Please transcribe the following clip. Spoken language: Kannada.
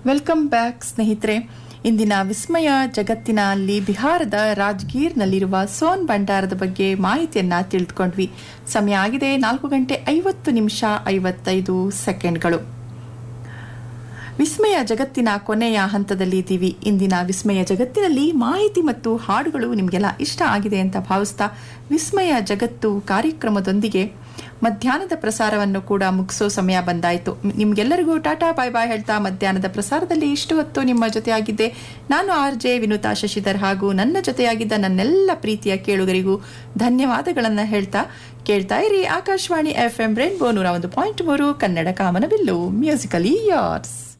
ವೆಲ್ಕಮ್ ಬ್ಯಾಕ್ ಸ್ನೇಹಿತರೆ ಇಂದಿನ ವಿಸ್ಮಯ ಜಗತ್ತಿನಲ್ಲಿ ಬಿಹಾರದ ರಾಜ್ಗೀರ್ನಲ್ಲಿರುವ ಸೋನ್ ಭಂಡಾರದ ಬಗ್ಗೆ ಮಾಹಿತಿಯನ್ನ ತಿಳಿದುಕೊಂಡ್ವಿ ಸಮಯ ಆಗಿದೆ ನಾಲ್ಕು ಗಂಟೆ ಐವತ್ತು ನಿಮಿಷ ಐವತ್ತೈದು ಸೆಕೆಂಡ್ಗಳು ವಿಸ್ಮಯ ಜಗತ್ತಿನ ಕೊನೆಯ ಹಂತದಲ್ಲಿ ಇದ್ದೀವಿ ಇಂದಿನ ವಿಸ್ಮಯ ಜಗತ್ತಿನಲ್ಲಿ ಮಾಹಿತಿ ಮತ್ತು ಹಾಡುಗಳು ನಿಮಗೆಲ್ಲ ಇಷ್ಟ ಆಗಿದೆ ಅಂತ ಭಾವಿಸ್ತಾ ವಿಸ್ಮಯ ಜಗತ್ತು ಕಾರ್ಯಕ್ರಮದೊಂದಿಗೆ ಮಧ್ಯಾಹ್ನದ ಪ್ರಸಾರವನ್ನು ಕೂಡ ಮುಗಿಸೋ ಸಮಯ ಬಂದಾಯಿತು ನಿಮ್ಗೆಲ್ಲರಿಗೂ ಟಾಟಾ ಬಾಯ್ ಬಾಯ್ ಹೇಳ್ತಾ ಮಧ್ಯಾಹ್ನದ ಪ್ರಸಾರದಲ್ಲಿ ಇಷ್ಟು ಹೊತ್ತು ನಿಮ್ಮ ಜೊತೆಯಾಗಿದ್ದೆ ನಾನು ಆರ್ ಜೆ ವಿನುತಾ ಶಶಿಧರ್ ಹಾಗೂ ನನ್ನ ಜೊತೆಯಾಗಿದ್ದ ನನ್ನೆಲ್ಲ ಪ್ರೀತಿಯ ಕೇಳುಗರಿಗೂ ಧನ್ಯವಾದಗಳನ್ನು ಹೇಳ್ತಾ ಕೇಳ್ತಾ ಇರಿ ಆಕಾಶವಾಣಿ ಎಫ್ ಎಂ ರೇನ್ಬೋ ನೂರ ಒಂದು ಪಾಯಿಂಟ್ ಮೂರು ಕನ್ನಡ ಕಾಮನಬಿಲ್ಲು ಮ್ಯೂಸಿಕಲಿ ಯಾರ್ಸ್